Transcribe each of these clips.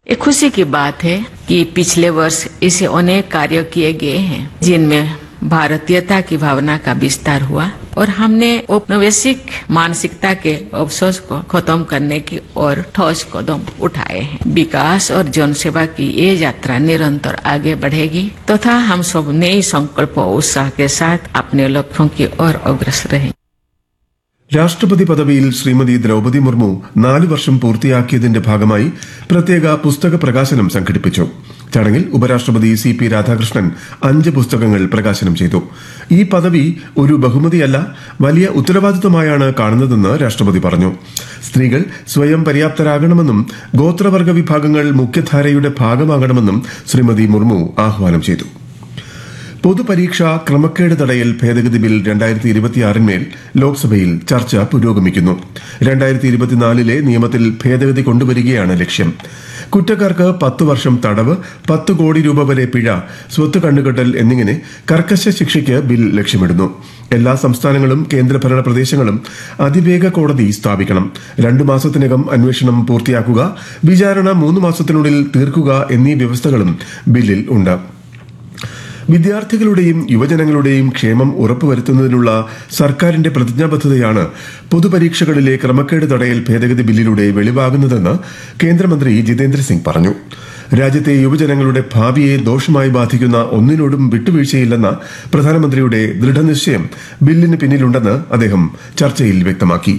एक खुशी की बात है कि पिछले वर्ष ऐसे अनेक कार्य किए गए हैं जिनमें भारतीयता की भावना का विस्तार हुआ और हमने औपनिवेशिक मानसिकता के अवसोस को खत्म करने की ओर ठोस कदम उठाए हैं विकास और जनसेवा की ये यात्रा निरंतर आगे बढ़ेगी तथा हम सब नई संकल्प और उत्साह के साथ अपने लक्ष्यों की ओर अग्रसर रहेंगे രാഷ്ട്രപതി പദവിയിൽ ശ്രീമതി ദ്രൗപതി മുർമു നാല് വർഷം പൂർത്തിയാക്കിയതിന്റെ ഭാഗമായി പ്രത്യേക പുസ്തക പ്രകാശനം സംഘടിപ്പിച്ചു ചടങ്ങിൽ ഉപരാഷ്ട്രപതി സി പി രാധാകൃഷ്ണൻ അഞ്ച് പുസ്തകങ്ങൾ പ്രകാശനം ചെയ്തു ഈ പദവി ഒരു ബഹുമതിയല്ല വലിയ ഉത്തരവാദിത്വമായാണ് കാണുന്നതെന്ന് രാഷ്ട്രപതി പറഞ്ഞു സ്ത്രീകൾ സ്വയം പര്യാപ്തരാകണമെന്നും ഗോത്രവർഗ വിഭാഗങ്ങൾ മുഖ്യധാരയുടെ ഭാഗമാകണമെന്നും ശ്രീമതി മുർമു ആഹ്വാനം ചെയ്തു പൊതുപരീക്ഷ ക്രമക്കേട് തടയൽ ഭേദഗതി ബിൽ രണ്ടായിരത്തി ഇരുപത്തിയാറിന്മേൽ ലോക്സഭയിൽ ചർച്ച പുരോഗമിക്കുന്നു രണ്ടായിരത്തി ഇരുപത്തിനാലിലെ നിയമത്തിൽ ഭേദഗതി കൊണ്ടുവരികയാണ് ലക്ഷ്യം കുറ്റക്കാർക്ക് പത്ത് വർഷം തടവ് പത്ത് കോടി രൂപ വരെ പിഴ സ്വത്ത് കണ്ടുകെട്ടൽ എന്നിങ്ങനെ കർക്കശ ശിക്ഷയ്ക്ക് ബിൽ ലക്ഷ്യമിടുന്നു എല്ലാ സംസ്ഥാനങ്ങളും കേന്ദ്രഭരണ പ്രദേശങ്ങളും അതിവേഗ കോടതി സ്ഥാപിക്കണം രണ്ടു മാസത്തിനകം അന്വേഷണം പൂർത്തിയാക്കുക വിചാരണ മൂന്ന് മാസത്തിനുള്ളിൽ തീർക്കുക എന്നീ വ്യവസ്ഥകളും ബില്ലിൽ ഉണ്ട് വിദ്യാർത്ഥികളുടെയും യുവജനങ്ങളുടെയും ക്ഷേമം ഉറപ്പുവരുത്തുന്നതിനുള്ള സർക്കാരിന്റെ പ്രതിജ്ഞാബദ്ധതയാണ് പൊതുപരീക്ഷകളിലെ ക്രമക്കേട് തടയൽ ഭേദഗതി ബില്ലിലൂടെ വെളിവാകുന്നതെന്ന് കേന്ദ്രമന്ത്രി ജിതേന്ദ്ര സിംഗ് പറഞ്ഞു രാജ്യത്തെ യുവജനങ്ങളുടെ ഭാവിയെ ദോഷമായി ബാധിക്കുന്ന ഒന്നിനോടും വിട്ടുവീഴ്ചയില്ലെന്ന പ്രധാനമന്ത്രിയുടെ ദൃഢനിശ്ചയം ബില്ലിന് പിന്നിലുണ്ടെന്ന് അദ്ദേഹം ചർച്ചയിൽ വ്യക്തമാക്കി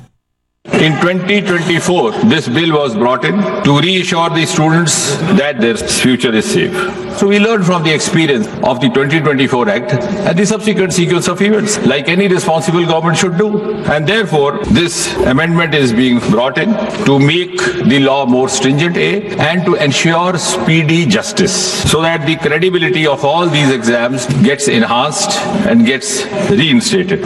In 2024, this bill was brought in to reassure the students that their future is safe. So we learned from the experience of the 2024 Act and the subsequent sequence of events, like any responsible government should do. And therefore, this amendment is being brought in to make the law more stringent, A, and to ensure speedy justice, so that the credibility of all these exams gets enhanced and gets reinstated.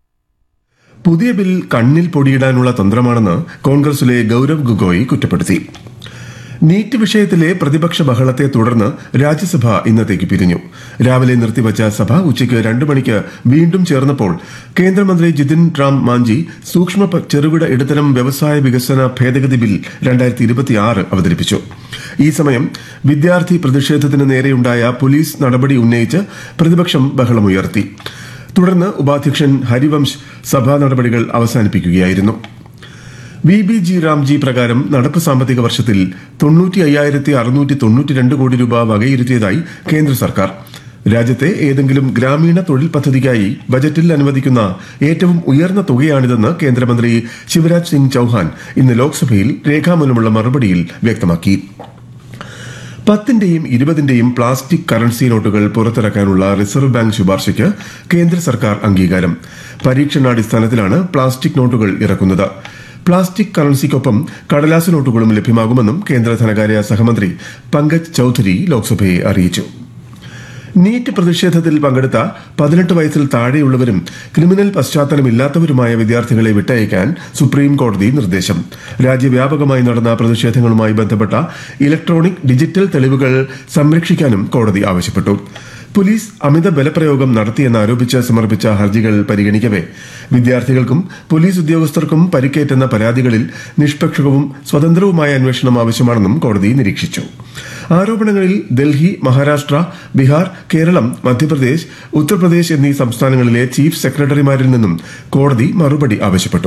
പുതിയ bill കണ്ണിൽ പൊടിയിടാനുള്ള തന്ത്രമാണെന്ന് കോൺഗ്രസിലെ ഗൌരവ് ഗൊഗോയ് കുറ്റപ്പെടുത്തി NEET വിഷയത്തിലെ പ്രതിപക്ഷ ബഹളത്തെ തുടർന്ന് രാജ്യസഭ ഇന്നത്തേക്ക് പിരിഞ്ഞു രാവിലെ നിർത്തിവച്ച സഭ ഉച്ചയ്ക്ക് രണ്ടു മണിക്ക് വീണ്ടും ചേർന്നപ്പോൾ കേന്ദ്രമന്ത്രി ജിതിൻ റാം മാഞ്ചി സൂക്ഷ്മ പ- ചെറുകിട ഇടത്തരം വ്യവസായ വികസന ഭേദഗതി ബിൽ രണ്ടായിരത്തി ഇരുപത്തിയാറ് അവതരിപ്പിച്ചു ഈ സമയം വിദ്യാർത്ഥി പ്രതിഷേധത്തിന് നേരെയുണ്ടായ പോലീസ് നടപടി ഉന്നയിച്ച് പ്രതിപക്ഷം ബഹളമുയർത്തി തുടർന്ന് ഉപാധ്യക്ഷൻ ഹരിവംശ് സഭാ നടപടികൾ അവസാനിപ്പിക്കുകയായിരുന്നു വി ബി ജി റാംജി പ്രകാരം നടപ്പ് സാമ്പത്തിക വർഷത്തിൽ തൊണ്ണൂറ്റി അയ്യായിരത്തി അറുന്നൂറ്റി തൊണ്ണൂറ്റി രണ്ട് കോടി രൂപ വകയിരുത്തിയതായി കേന്ദ്ര സർക്കാർ രാജ്യത്തെ ഏതെങ്കിലും ഗ്രാമീണ തൊഴിൽ പദ്ധതിക്കായി ബജറ്റിൽ അനുവദിക്കുന്ന ഏറ്റവും ഉയർന്ന തുകയാണിതെന്ന് കേന്ദ്രമന്ത്രി ശിവരാജ് സിംഗ് ചൌഹാൻ ഇന്ന് ലോക്സഭയിൽ രേഖാമൂലമുള്ള മറുപടിയിൽ വ്യക്തമാക്കി പത്തിന്റെയും ഇരുപതിന്റെയും പ്ലാസ്റ്റിക് കറൻസി നോട്ടുകൾ പുറത്തിറക്കാനുള്ള റിസർവ് ബാങ്ക് ശുപാർശയ്ക്ക് കേന്ദ്ര സർക്കാർ അംഗീകാരം പരീക്ഷണാടിസ്ഥാനത്തിലാണ് പ്ലാസ്റ്റിക് നോട്ടുകൾ ഇറക്കുന്നത് പ്ലാസ്റ്റിക് കറൻസിക്കൊപ്പം കടലാസ് നോട്ടുകളും ലഭ്യമാകുമെന്നും കേന്ദ്ര ധനകാര്യ സഹമന്ത്രി പങ്കജ് ചൌധരി ലോക്സഭയെ അറിയിച്ചു നീറ്റ് പ്രതിഷേധത്തിൽ പങ്കെടുത്ത പതിനെട്ട് വയസ്സിൽ താഴെയുള്ളവരും ക്രിമിനൽ പശ്ചാത്തലമില്ലാത്തവരുമായ വിദ്യാർത്ഥികളെ വിട്ടയക്കാൻ സുപ്രീം കോടതി നിർദ്ദേശം രാജ്യവ്യാപകമായി നടന്ന പ്രതിഷേധങ്ങളുമായി ബന്ധപ്പെട്ട ഇലക്ട്രോണിക് ഡിജിറ്റൽ തെളിവുകൾ സംരക്ഷിക്കാനും കോടതി ആവശ്യപ്പെട്ടു പോലീസ് അമിത ബലപ്രയോഗം നടത്തിയെന്നാരോപിച്ച് സമർപ്പിച്ച ഹർജികൾ പരിഗണിക്കവെ വിദ്യാർത്ഥികൾക്കും പോലീസ് ഉദ്യോഗസ്ഥർക്കും പരിക്കേറ്റെന്ന പരാതികളിൽ നിഷ്പക്ഷവും സ്വതന്ത്രവുമായ അന്വേഷണം ആവശ്യമാണെന്നും കോടതി നിരീക്ഷിച്ചു ആരോപണങ്ങളിൽ ഡൽഹി മഹാരാഷ്ട്ര ബീഹാർ കേരളം മധ്യപ്രദേശ് ഉത്തർപ്രദേശ് എന്നീ സംസ്ഥാനങ്ങളിലെ ചീഫ് സെക്രട്ടറിമാരിൽ നിന്നും കോടതി മറുപടി ആവശ്യപ്പെട്ടു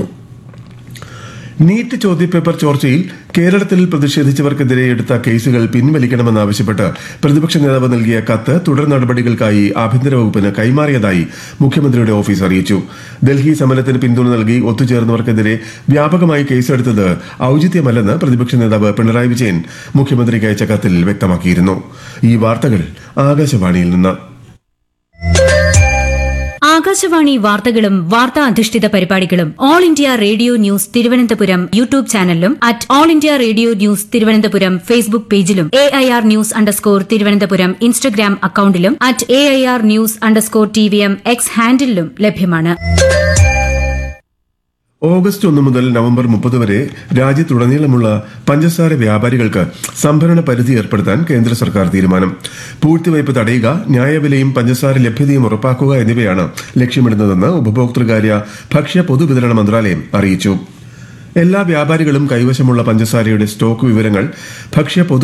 നീറ്റ് ചോദ്യപേപ്പർ ചോർച്ചയിൽ കേരളത്തിൽ പ്രതിഷേധിച്ചവർക്കെതിരെ എടുത്ത കേസുകൾ പിൻവലിക്കണമെന്നാവശ്യപ്പെട്ട് പ്രതിപക്ഷ നേതാവ് നൽകിയ കത്ത് തുടർ നടപടികൾക്കായി ആഭ്യന്തര വകുപ്പിന് കൈമാറിയതായി മുഖ്യമന്ത്രിയുടെ ഓഫീസ് അറിയിച്ചു ഡൽഹി സമരത്തിന് പിന്തുണ നൽകി ഒത്തുചേർന്നവർക്കെതിരെ വ്യാപകമായി കേസെടുത്തത് ഔചിത്യമല്ലെന്ന് പ്രതിപക്ഷ നേതാവ് പിണറായി വിജയൻ മുഖ്യമന്ത്രിക്ക് അയച്ച കത്തിൽ വ്യക്തമാക്കിയിരുന്നു ഈ വാർത്തകൾ ആകാശവാണിയിൽ നിന്ന് ആകാശവാണി വാർത്തകളും വാർത്താ അധിഷ്ഠിത പരിപാടികളും All India Radio News Thiruvananthapuram YouTube ചാനലിലും at All India Radio News Thiruvananthapuram Facebook പേജിലും A I R News underscore Thiruvananthapuram Instagram അക്കൌണ്ടിലും at A I R News underscore T V M X ഹാൻഡിലും ലഭ്യമാണ് ഓഗസ്റ്റ് ഒന്ന് മുതൽ നവംബർ മുപ്പത് വരെ രാജ്യത്തുടനീളമുള്ള പഞ്ചസാര വ്യാപാരികൾക്ക് സംഭരണ പരിധി ഏർപ്പെടുത്താൻ കേന്ദ്ര സർക്കാർ തീരുമാനം പൂഴ്ത്തിവയ്പ് തടയുക ന്യായവിലയും പഞ്ചസാര ലഭ്യതയും ഉറപ്പാക്കുക എന്നിവയാണ് ലക്ഷ്യമിടുന്നതെന്ന് ഉപഭോക്തൃകാര്യ ഭക്ഷ്യ പൊതുവിതരണ മന്ത്രാലയം അറിയിച്ചു എല്ലാ വ്യാപാരികളും കൈവശമുള്ള പഞ്ചസാരയുടെ സ്റ്റോക്ക് വിവരങ്ങൾ ഭക്ഷ്യ പൊതു